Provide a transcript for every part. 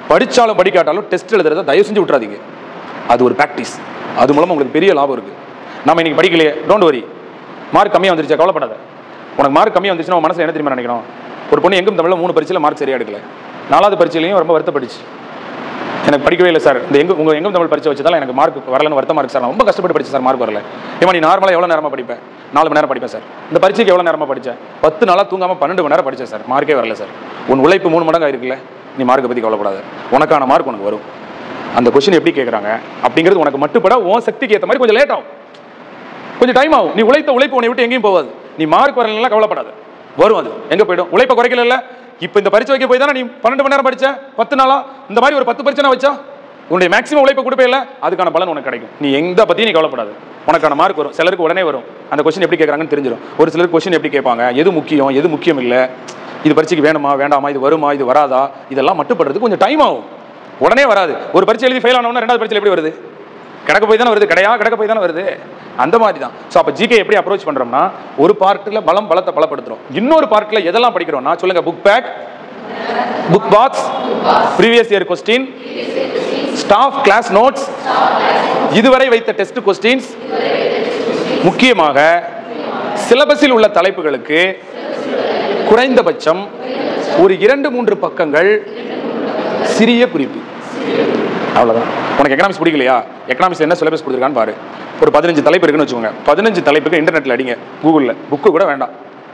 படிச்சாலும் படிக்காட்டாலும் டெஸ்ட் எழுதுறத தயவு செஞ்சு விட்டுறாதீங்க அது ஒரு ப்ராக்டிஸ் அது மூலமா உங்களுக்கு பெரிய லாபம் இருக்கு நம்ம இன்னைக்கு படிக்கலையே டோன்ட் வரி மார்க் கம்மியாக வந்துருச்சா கவலைப்படாத உனக்கு மார்க் கம்மியாக வந்துச்சுன்னா உன் மனசுல என்ன தெரியுமா நினைக்கணும் ஒரு பொண்ணு எங்கும் தமிழ்ல மூணு பரீட்சையில் மார்க் சரியா எடுக்கல நாலாவது பரீட்சையிலையும் ரொம்ப வருத்தப்பட்டுச்சு எனக்கு படிக்கவே இல்லை சார் இந்த எங்க உங்க எங்கும் தமிழ் பரிச்சை வச்சதால எனக்கு மார்க் வரலன்னு வருத்தமா இருக்கு சார் நான் ரொம்ப கஷ்டப்பட்டு படிச்சேன் சார் மார்க் வரல ஏமா நீ நார்மலாக எவ்வளோ நேரமா படிப்பேன் நாலு மணி நேரம் படிப்பேன் சார் இந்த பரீட்சைக்கு எவ்வளோ நேரமா படிச்சேன் பத்து நாளாக தூங்காம பன்னெண்டு மணி நேரம் படிச்சேன் சார் மார்க்கே வரல சார் உன் உழைப்பு மூணு மடங்கா இருக்குல்ல நீ மார்க்கை பத்தி கவலைப்படாத உனக்கான மார்க் உனக்கு வரும் அந்த கொஸ்டின் எப்படி கேட்குறாங்க அப்படிங்கிறது உனக்கு மட்டுப்பட உன் சக்திக்கு ஏற்ற மாதிரி கொஞ்சம் லேட் ஆகும் கொஞ்சம் டைம் ஆகும் நீ உழைத்த உழைப்பு உன்னை விட்டு எங்கேயும் போகாது நீ மார்க் வரலாம் கவலைப்படாத வரும் அது எங்க போயிடும் உழைப்பை குறைக்கல இப்போ இந்த பரீட்சை வைக்க போய் தானே நீ பன்னெண்டு மணி நேரம் படிச்ச பத்து நாளா இந்த மாதிரி ஒரு பத்து பரீட்சை நான் வச்சா உன்னுடைய மேக்ஸிமம் உழைப்பை கொடுப்பே இல்லை அதுக்கான பலன் உனக்கு கிடைக்கும் நீ எந்த பத்தியும் நீ கவலைப்படாது உனக்கான மார்க் வரும் சிலருக்கு உடனே வரும் அந்த கொஸ்டின் எப்படி கேட்குறாங்கன்னு தெரிஞ்சிடும் ஒரு சிலருக்கு கொஸ்டின் எப்படி கேட்பாங்க எது முக்கியம் எது முக்கியம் இல்லை இது பரீட்சைக்கு வேணுமா வேண்டாமா இது வருமா இது வராதா இதெல்லாம் மட்டுப்படுறதுக்கு கொஞ்சம் டைம் ஆகும் உடனே வராது ஒரு பரீட்சை எழுதி ஃபெயில் ஆனவொன்னா ரெண்டாவது பரீட்சை எப்படி வருது கிடக்க போய் தானே வருது கிடையா கிடக்க போய் தானே வருது அந்த மாதிரி தான் ஸோ அப்போ ஜிகே எப்படி அப்ரோச் பண்றோம்னா ஒரு பார்ட்டில் பலம் பலத்தை பலப்படுத்துறோம் இன்னொரு பார்ட்டில் எதெல்லாம் படிக்கிறோம்னா சொல்லுங்க book back book box previous year question staff class notes இதுவரை வைத்த டெஸ்ட் கொஸ்டின்ஸ் முக்கியமாக சிலபஸில் உள்ள தலைப்புகளுக்கு குறைந்தபட்சம் ஒரு இரண்டு மூன்று பக்கங்கள் சிறிய குறிப்பு அவ்வளவுதான் உனக்கு எக்கனாமிக்ஸ் பிடிக்கலையா எக்கனாமிக்ஸ் என்ன சிலபஸ் கொடுத்துருக்கான்னு பாரு ஒரு பதினஞ்சு தலைப்பு இருக்குன்னு வச்சுக்கோங்க பதினஞ்சு தலைப்புக்கு இன்டர்நெட்ல அடிங்க கூகுளில் புக்கு கூட வேண்டாம்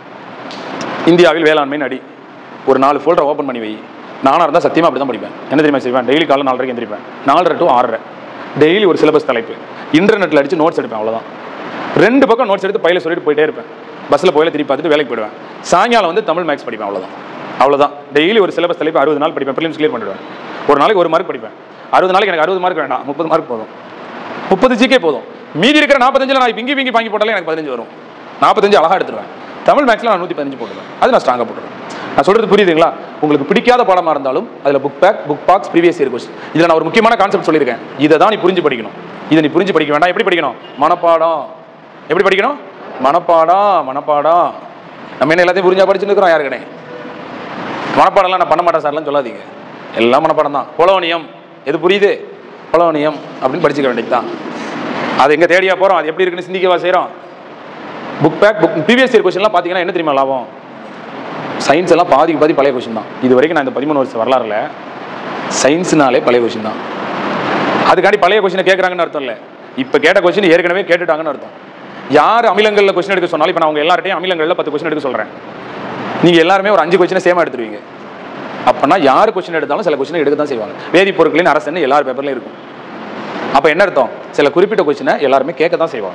இந்தியாவில் வேளாண்மைன்னு அடி ஒரு நாலு ஃபோல்டர் ஓப்பன் பண்ணி வை நானாக இருந்தால் சத்தியமாக அப்படி தான் படிப்பேன் என்ன தெரியுமா செய்வேன் டெய்லி காலைல நாலரைக்கு எந்திரிப்பேன் நாலரை டு ஆறரை டெய்லி ஒரு சிலபஸ் தலைப்பு இன்டர்நெட்டில் அடிச்சு நோட்ஸ் எடுப்பேன் அவ்வளோதான் ரெண்டு பக்கம் நோட்ஸ் எடுத்து பையில சொல்லிட்டு போயிட்டே இருப்பேன் பஸ்ஸில் போயில திருப்பி பார்த்துட்டு வேலைக்கு போயிடுவேன் சாயங்காலம் வந்து தமிழ் மேக்ஸ் படிப்பேன் அவ்வளோதான் அவ்வளோதான் டெய்லி ஒரு சிலபஸ் தலைப்பு அறுபது நாள் படிப்பேன் ப்ரிலிம்ஸ் கிளியர் பண்ணிடுவேன் ஒரு நாளைக்கு ஒரு மார்க் படிப்பேன் அறுபது நாளைக்கு எனக்கு அறுபது மார்க் வேண்டாம் முப்பது மார்க் போதும் முப்பது ஜிகே போதும் மீதி இருக்கிற நாற்பத்தஞ்சில் நான் பிங்கி பிங்கி வாங்கி போட்டாலே எனக்கு பதினஞ்சு வரும் நாற்பத்தஞ்சு அழகா எடுத்துருவேன் தமிழ் மேக்ஸில் நான் நூற்றி பதினஞ்சு போட்டுருவேன் அது நான் ஸ்ட்ராங்காக போட்டுருவேன் நான் சொல்றது புரியுதுங்களா உங்களுக்கு பிடிக்காத பாடமா இருந்தாலும் அதில் book back book box previous year question இதில் நான் ஒரு முக்கியமான கான்செப்ட் சொல்லியிருக்கேன் இதை தான் நீ புரிஞ்சு படிக்கணும் இதை நீ புரிஞ்சு படிக்க வேண்டாம் எப்படி படிக்கணும் மனப்பாடம் எப்படி படிக்கணும் மனப்பாடம் மனப்பாடம் நம்ம என்ன எல்லாத்தையும் புரிஞ்சா படிச்சுட்டு இருக்கிறோம் யாரு கிடையாது மனப்பாடம்லாம் நான் பண்ண மாட்டேன் சார்லாம் சொல்லாதீங்க எல்லாம் மனப்பாடம் தான் பொலோனியம் எது புரியுது பொலோனியம் அப்படின்னு படிச்சுக்க வேண்டியது தான் அது எங்க தேடியா போறோம் அது எப்படி இருக்குன்னு சிந்திக்கவா செய்றோம் book back book previous year கொஸ்டின்லாம் பார்த்தீங்கன்னா என்ன தெரியுமா லாபம் சயின்ஸ் எல்லாம் பாதிக்கு பாதி பழைய கொஸ்டின் தான் இது வரைக்கும் நான் இந்த பதிமூணு வருஷம் வரலாறுல சயின்ஸ்னாலே பழைய கொஸ்டின் தான் அதுக்காண்டி பழைய கொஸ்டினை கேட்குறாங்கன்னு அர்த்தம் இல்லை இப்போ கேட்ட கொஸ்டின் ஏற்கனவே கேட்டுட்டாங்கன்னு அர்த்தம் யார் அமிலங்களில் கொஸ்டின் எடுக்க சொன்னாலும் இப்போ நான் உங்க எல்லார்ட்டையும் அமிலங்களில் பத்து கொஸ்டின் எடுக்க சொல்கிறேன் நீங்கள் எல்லாருமே ஒரு அஞ்சு கொஸ்டினை சேமாக எடுத்துருவீங்க அப்போனா யார் கொஸ்டின் எடுத்தாலும் சில கொஸ்டினை எடுக்க தான் செய்வாங்க வேதிப்பொருட்களின் அரசுன்னு எல்லார் பேப்பர்லையும் இருக்கும் அப்போ என்ன அர்த்தம் சில குறிப்பிட்ட கொஸ்டினை எல்லாருமே கேட்க தான் செய்வாங்க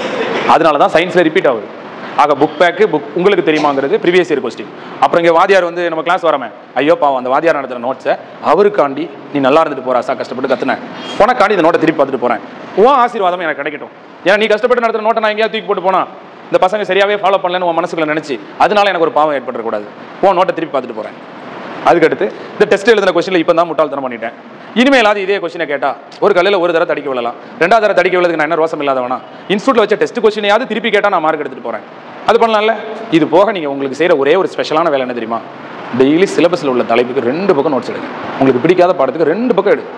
அதனால தான் சயின்ஸில் ரிப்பீட் ஆகுது ஆக புக் பேக்கு புக் உங்களுக்கு தெரியுமாங்கிறது ப்ரீவியஸ் இயர் கொஸ்டின் அப்புறம் இங்கே வாதியார் வந்து நம்ம கிளாஸ் வரமே ஐயோ பாவம் அந்த வாதியார் நடத்துகிற நோட்ஸை அவருக்காண்டி நீ நல்லா இருந்துட்டு போறா சார் கஷ்டப்பட்டு கத்துனேன் உனக்காண்டி இந்த நோட்டை திருப்பி பார்த்துட்டு போறேன் உன் ஆசீர்வாதம் எனக்கு கிடைக்கட்டும் ஏன்னா நீ கஷ்டப்பட்டு நடத்துற நோட்டை நான் எங்கேயாவது தூக்கி போட்டு போனா இந்த பசங்க சரியாவே ஃபாலோ பண்ணலன்னு உன் மனசுக்குள்ள நினைச்சு அதனால எனக்கு ஒரு பாவம் ஏற்பட்டுறக்கூடாது உன் நோட்டை திருப்பி பார்த்துட்டு போறேன் அதுக்கடுத்து இந்த டெஸ்ட் எழுதின கொஸ்டினில் இப்போ தான் முட்டாள்தனம் பண்ணிட்டேன் இனிமேலாவது இதே கொஸ்டினை கேட்டா ஒரு கல்லில் ஒரு தடவை தடிக்க விழலாம் ரெண்டாவது தடவை தடிக்க விழதுக்கு நான் என்ன ரோசம் இல்லாதவனா இன்ஸ்டியூட்ல வச்ச டெஸ்ட் கொஸ்டினையாவது திருப்பி கேட்டால் நான் மார்க் எடுத்துட்டு போறேன் அது பண்ணலாம்ல இது போக நீங்கள் உங்களுக்கு செய்கிற ஒரே ஒரு ஸ்பெஷலான வேலை என்ன தெரியுமா டெய்லி சிலபஸில் உள்ள தலைப்புக்கு ரெண்டு பக்கம் நோட்ஸ் எடுங்க உங்களுக்கு பிடிக்காத பாடத்துக்கு ரெண்டு பக்கம் எடு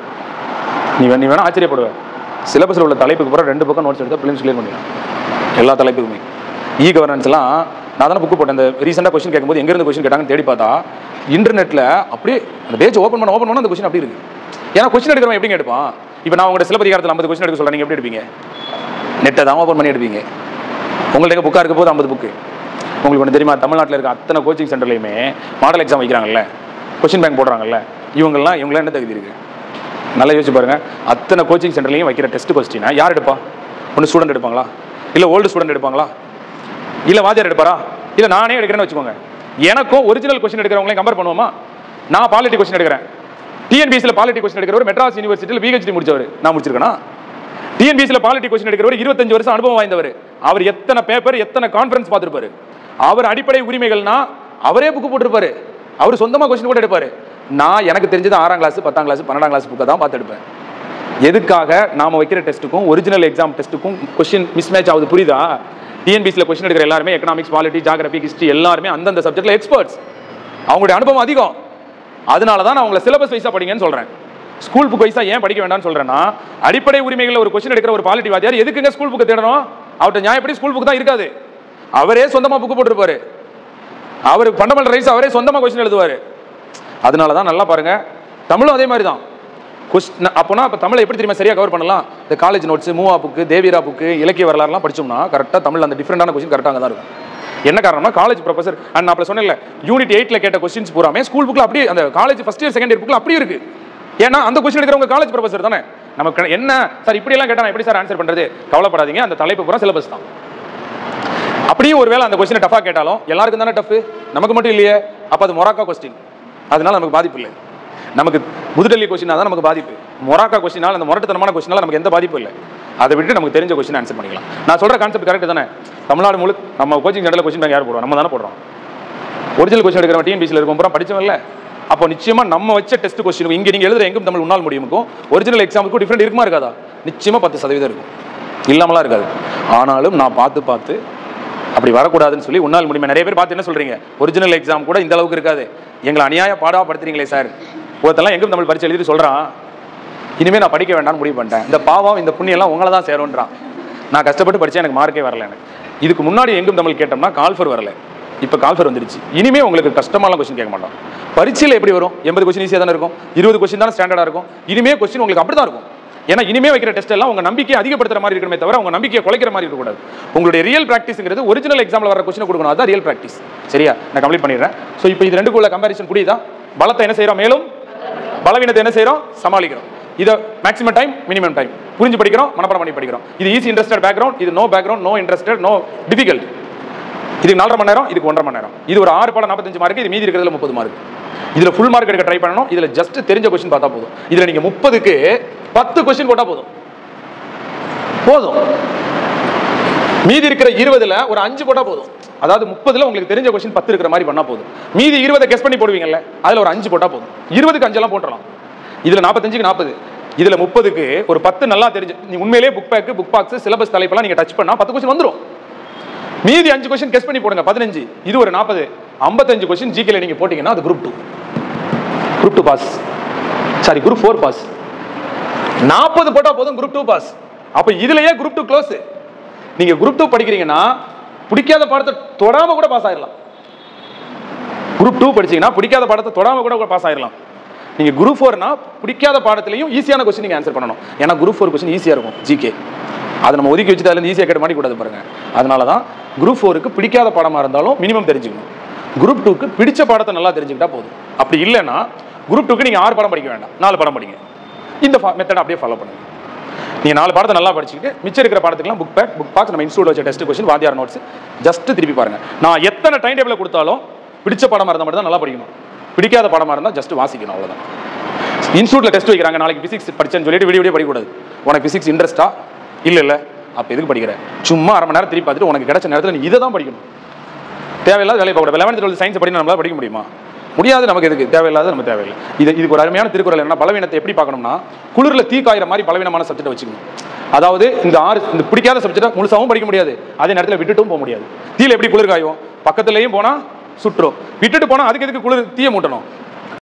நீ வே- நீ வேணா ஆச்சரியப்படுவ சிலபஸில் உள்ள தலைப்புக்கு பூரா ரெண்டு பக்கம் நோட்ஸ் எடுத்தா பிலிம்ஸ் கிளியர் பண்ணிடலாம் எல்லா தலைப்புக்குமே இ கவர்னன்ஸ்லாம் நான் தானே புக்கு போட்டேன் இந்த ரீசெண்டாக கொஸ்டின் கேட்கும்போது எங்கேருந்து கொஸ்டின் கேட்டாங்கன்னு தேடி பார்த்தா இன்டர்நெட்டில் அப்படியே அந்த பேஜ் ஓப்பன் பண்ண ஓப்பன் பண்ண அந்த கொஸ்டின் அப்படி இருக்கு ஏன்னா கொஸ்டின் எடுக்கிறவன் எப்படி எடுப்பான் இப்போ நான் உங்களோட சிலப்பதிகாரத்தில் ஐம்பது கொஸ்டின் எடுக்க சொல்கிறேன் நீங்கள் எப்படி எடுப்பீங்க நெட்டை தான் ஓப்பன் பண்ணி எடுப்பீங்க உங்கள்ட்ட எங்க புக்காக இருக்க போது ஐம்பது புக்கு உங்களுக்கு ஒன்று தெரியுமா தமிழ்நாட்டில் இருக்க அத்தனை கோச்சிங் சென்டர்லையுமே மாடல் எக்ஸாம் வைக்கிறாங்கல்ல கொஸ்டின் பேங்க் போடுறாங்கல்ல இவங்கெல்லாம் இவங்களாம் என்ன தகுதி இருக்கு நல்லா யோசிச்சு பாருங்க அத்தனை கோச்சிங் சென்டர்லையும் வைக்கிற டெஸ்ட் கொஸ்டினை யார் எடுப்பா ஒன்று ஸ்டூடெண்ட் எடுப்பாங்களா இல்லை ஓல்டு ஸ்டூடெண்ட் எடுப்பாங்களா இல்லை வாத்தியார் எடுப்பாரா இல்லை நானே எடுக்கிறேன்னு வச்சுக்கோங்க எனக்கும் ஒரிஜினல் கொஸ்டின் எடுக்கிறவங்களையும் கம்பேர் பண்ணுவோமா நான் பாலிட்டி கொஸ்டின் எடுக்கிறேன் டிஎன்பிஎஸ்சியில் பாலிட்டி கொஸ்டின் எடுக்கிறவர் மெட்ராஸ் யூனிவர்சிட்டியில் பிஹெச்டி முடிச்சவர் நான் முடிச்சிருக்கேனா டிஎன்பிஎஸ்சியில் பாலிட்டி கொஸ்டின் எடுக்கிறவர் இருபத்தஞ்சு வருஷம் அனுபவம் வாய்ந்தவர் அவர் எத்தனை பேப்பர் எத்தனை கான்ஃபரன்ஸ் பார்த்திருப்பாரு அவர் அடிப்படை உரிமைகள்னா அவரே புக்கு போட்டிருப்பாரு அவர் சொந்தமா கொஸ்டின் கூட எடுப்பாரு நான் எனக்கு தெரிஞ்சது ஆறாம் கிளாஸ் பத்தாம் கிளாஸ் பன்னெண்டாம் கிளாஸ் புக்கை தான் பார்த்து எடுப்பேன் எதுக்காக நாம வைக்கிற டெஸ்ட்டுக்கும் ஒரிஜினல் எக்ஸாம் டெஸ்ட்டுக்கும் கொஸ்டின் மிஸ் மேட்ச் ஆகுது புரியுதா டிஎன்பிசியில் கொஸ்டின் எடுக்கிற எல்லாருமே எக்கனாமிக்ஸ் பாலிட்டி ஜாகிரபி ஹிஸ்ட்ரி எல்லாருமே அந்தந்த சப்ஜெக்ட்ல எக்ஸ்பர்ட்ஸ் அவங்களுடைய அனுபவம் அதிகம் அதனால தான் நான் உங்களை சிலபஸ் வைஸாக படிங்கன்னு சொல்கிறேன் ஸ்கூல் புக் வைஸாக ஏன் படிக்க வேண்டாம்னு சொல்கிறேன்னா அடிப்படை உரிமைகள் ஒரு கொஸ்டின் எடுக்கிற ஒரு பாலிட்டி வாத்தியார் எதுக்குங்க ஸ்கூல் புக்கை தேடணும் அவர்கிட்ட நியாயப்படி ஸ்கூல் புக் தான் இருக்காது அவரே சொந்தமாக புக்கு போட்டிருப்பாரு அவர் ஃபண்டமெண்டல் ரைட்ஸ் அவரே சொந்தமாக கொஸ்டின் எழுதுவார் அதனால தான் நல்லா பாருங்க தமிழும் அதே மாதிரி தான் கொஸ்டின் அப்போனா இப்போ தமிழை எப்படி தெரியுமா சரியாக கவர் பண்ணலாம் இந்த காலேஜ் நோட்ஸ் மூவா புக்கு தேவிரா புக்கு இலக்கிய வரலாறுலாம் படிச்சோம்னா கரெக்டாக தமிழ் அந்த டிஃப்ரெண்டான கொஸ்டின் கரெக்டாக தான் இருக்கும் என்ன காரணம்னா காலேஜ் ப்ரொஃபசர் அண்ட் நான் அப்போ சொன்னேன்ல யூனிட் எயிட்டில் கேட்ட கொஸ்டின்ஸ் பூராமே ஸ்கூல் புக்கில் அப்படியே அந்த college first year second year புக்கில் அப்படியே இருக்கு ஏன்னா அந்த கொஸ்டின் எடுக்கிறவங்க காலேஜ் ப்ரொஃபசர் தானே நமக்கு என்ன சார் இப்படியெல்லாம் கேட்டால் நான் எப்படி சார் ஆன்சர் பண்ணுறது கவலைப்படாதீங்க அந்த தலைப்பு பூரா சிலபஸ் தான் அப்படியே ஒருவேளை அந்த கொஸ்டினை டஃபாக கேட்டாலும் எல்லாருக்கும் தானே டஃப் நமக்கு மட்டும் இல்லையே அப்போ அது மொராக்கா கொஸ்டின் அதனால நமக்கு பாதிப்பு இல்லை நமக்கு புதுடெல்லி கொஸ்டினா தான் நமக்கு பாதிப்பு மொராக்கா கொஸ்டினால் அந்த முரட்டுத்தனமான கொஸ்டினால நமக்கு எந்த பாதிப்பும் இல்லை அதை விட்டு நமக்கு தெரிஞ்ச கொஸ்டின் ஆன்சர் பண்ணிக்கலாம் நான் சொல்ற கான்செப்ட் கரெக்ட் தானே தமிழ்நாடு முழு நம்ம கோச்சிங் சென்டரில் கொஸ்டின் பேங்க் யார் போடுறோம் நம்ம தானே போடுறோம் ஒரிஜினல் கொஸ்டின் எடுக்கிற டிஎன்பிசியில் இருக்கும் பூரா படிச்சவன் இல்லை அப்போ நிச்சயமா நம்ம வச்ச டெஸ்ட் கொஸ்டின் இங்க நீங்க எழுதுற எங்கும் தமிழ் உன்னால் முடியுமுக்கும் ஒரிஜினல் எக்ஸாமுக்கும் டிஃப்ரெண்ட் இருக்குமா இருக்காதா நிச்சயமா பத்து சதவீதம் இருக்கும் இல்லாமலாம் இருக்காது ஆனாலும் நான் பார்த்து பார்த்து அப்படி வரக்கூடாதுன்னு சொல்லி உன்னால் முடியுமா நிறைய பேர் பார்த்து என்ன சொல்றீங்க ஒரிஜினல் எக்ஸாம் கூட இந்த அளவுக்கு இருக்காது எங்களை அநியாய பாடா படுத்துறீங்களே சார் ஒருத்தெல்லாம் எங்கும் தமிழ் பரிச்சு எழுதிட்டு சொல்றான் இனிமே நான் படிக்க வேண்டாம்னு முடிவு பண்ணிட்டேன் இந்த பாவம் இந்த புண்ணியம் எல்லாம் உங்களை தான் சேரும்ன்றான் நான் கஷ்டப்பட்டு படிச்சேன் எனக்கு மார்க்கே வரல எனக்கு இதுக்கு முன்னாடி எங்கும் தமிழ் கேட்டோம்னா கால்ஃபர் வரல இப்போ கால்ஃபர் வந்துருச்சு இனிமே உங்களுக்கு கஷ்டமான கொஸ்டின் கேட்க மாட்டோம் பரீட்சையில் எப்படி வரும் எண்பது கொஸ்டின் ஈஸியாக தானே இருக்கும் இருபது கொஸ்டின் தானே ஸ்டாண்டர்டாக இருக்கும் இனிமே கொஸ்டின் உங்களுக்கு அப்படி தான் இருக்கும் ஏன்னா இனிமே வைக்கிற டெஸ்ட் எல்லாம் உங்க நம்பிக்கையை அதிகப்படுத்துற மாதிரி இருக்கணுமே தவிர உங்க நம்பிக்கையை குலைக்கிற மாதிரி இருக்கக்கூடாது உங்களுடைய ரியல் ப்ராக்டிஸ்ங்கிறது ஒரிஜினல் எக்ஸாம்ல வர கொஸ்டின் கொடுக்கணும் அதான் ரியல் ப்ராக்டிஸ் சரியா நான் கம்ப்ளீட் பண்ணிடுறேன் ஸோ இப்போ இது ரெண்டுக்குள்ள கம்பேரிசன் புரியுதா பலத்தை என்ன செய்றோம் மேலும் பலவீனத்தை என்ன செய்றோம் சமாளிக்கிறோம் இதை மேக்ஸிமம் டைம் மினிமம் டைம் புரிஞ்சு படிக்கிறோம் மனப்பாடம் பண்ணி படிக்கிறோம் இது ஈஸி இன்ட்ரெஸ்டட் பேக்ரவுண்ட் இது no background no interested no difficult இதுக்கு நாலரை மணி நேரம் இதுக்கு ஒன்றரை மணி நேரம் இது ஒரு ஆறு பாடம் நாற்பத்தஞ்சு மார்க் இது மீதி இருக்கிறதுல முப்பது மார்க் இதுல ஃபுல் மார்க் எடுக்க ட்ரை பண்ணணும் இதுல ஜஸ்ட் தெரிஞ்ச கொஸ்டின் பார்த்தா போதும் இதுல நீங்க முப்பதுக்கு பத்து கொஸ்டின் போட்டா போதும் போதும் மீதி இருக்கிற இருபதுல ஒரு அஞ்சு போட்டா போதும் அதாவது முப்பதுல உங்களுக்கு தெரிஞ்ச கொஸ்டின் பத்து இருக்கிற மாதிரி பண்ணா போதும் மீதி இருபதை கெஸ் பண்ணி போடுவீங்கல்ல அதுல ஒரு அஞ்சு போட்டா போதும் இருபதுக்கு அஞ்செல்லாம் போட்டுறலாம் இதுல நாற்பத்தஞ்சுக்கு நாற்பது இதுல முப்பதுக்கு ஒரு பத்து நல்லா தெரிஞ்சு நீ உண்மையிலேயே book back book box syllabus தலைப்பெல்லாம் நீங்க டச் பண்ணா பத்து கொஸ்டின் வந்துரும் மீதி அஞ்சு கொஸ்டின் கெஸ் பண்ணி போடுங்க பதினஞ்சு இது ஒரு நாற்பது ஐம்பத்தஞ்சு கொஸ்டின் ஜிகேல நீங்க போட்டீங்கன்னா அது group two group two pass sorry group four pass நாற்பது போட்டா போதும் குரூப் டூ பாஸ் அப்ப இதுலயே குரூப் டூ க்ளோஸ் நீங்க குரூப் டூ படிக்கிறீங்கன்னா பிடிக்காத பாடத்தை தொடாம கூட பாஸ் ஆயிடலாம் குரூப் டூ படிச்சீங்கன்னா பிடிக்காத பாடத்தை தொடாம கூட பாஸ் ஆயிடலாம் நீங்க குரூப் ஃபோர்னா பிடிக்காத பாடத்திலையும் ஈஸியான கொஸ்டின் நீங்க ஆன்சர் பண்ணணும் ஏன்னா குரூப் ஃபோர் கொஸ்டின் ஈஸியா இருக்கும் ஜிகே அதை நம்ம ஒதுக்கி வச்சுட்டு அதுல ஈஸியாக கேட்ட மாட்டிக்கூடாது பாருங்க அதனால தான் குரூப் ஃபோருக்கு பிடிக்காத பாடமா இருந்தாலும் மினிமம் தெரிஞ்சுக்கணும் குரூப் டூக்கு பிடிச்ச பாடத்தை நல்லா தெரிஞ்சுக்கிட்டா போதும் அப்படி இல்லைன்னா குரூப் டூக்கு நீங்க ஆறு பாடம் படிக்க வேண்டாம் நாலு பாடம் படிங்க இந்த மெத்தட் அப்படியே ஃபாலோ பண்ணுங்க நீங்க நாலு பாடத்தை நல்லா படிச்சுக்கிட்டு மிச்சம் இருக்கிற பாடத்துக்குலாம் புக் பேக் புக் பாக்ஸ் நம்ம இன்ஸ்டியூட் வச்ச டெஸ்ட் கொஸ்டின் வாத்தியார் நோட்ஸ் ஜஸ்ட் திருப்பி பாருங்க நான் எத்தனை டைம் டேபிள் கொடுத்தாலும் பிடிச்ச பாடமா இருந்தால் மட்டும் தான் நல்லா படிக்கணும் பிடிக்காத பாடமா இருந்தால் ஜஸ்ட் வாசிக்கணும் அவ்வளவுதான் இன்ஸ்டியூட்ல டெஸ்ட் வைக்கிறாங்க நாளைக்கு பிசிக்ஸ் படிச்சேன்னு சொல்லிட்டு விடிய விடிய படிக்கக்கூடாது உனக்கு பிசிக்ஸ் இன்ட்ரெஸ்டா இல்ல இல்ல அப்ப எதுக்கு படிக்கிற சும்மா அரை மணி நேரம் திருப்பி பார்த்துட்டு உனக்கு கிடைச்ச நேரத்தில் நீ இதை தான் படிக்கணும் தேவையில்லாத வேலையை பார்க்கக்கூடாது லெவன்த் டுவெல்த் சயின்ஸ் படி நம்மளால படிக்க முடியுமா முடியாது நமக்கு எதுக்கு தேவையில்லாத நம்ம தேவையில்லை இது இதுக்கு ஒரு அருமையான திருக்குறள் என்ன பலவீனத்தை எப்படி பார்க்கணும்னா குளிர்ல தீ காயிற மாதிரி பலவீனமான சப்ஜெக்ட் வச்சுக்கணும் அதாவது இந்த ஆறு இந்த பிடிக்காத சப்ஜெக்டை முழுசாவும் படிக்க முடியாது அதே நேரத்தில் விட்டுட்டும் போக முடியாது தீல எப்படி குளிர் காயும் பக்கத்துலேயும் போனா சுற்றும் விட்டுட்டு போனா அதுக்கு எதுக்கு குளிர் தீய மூட்டணும்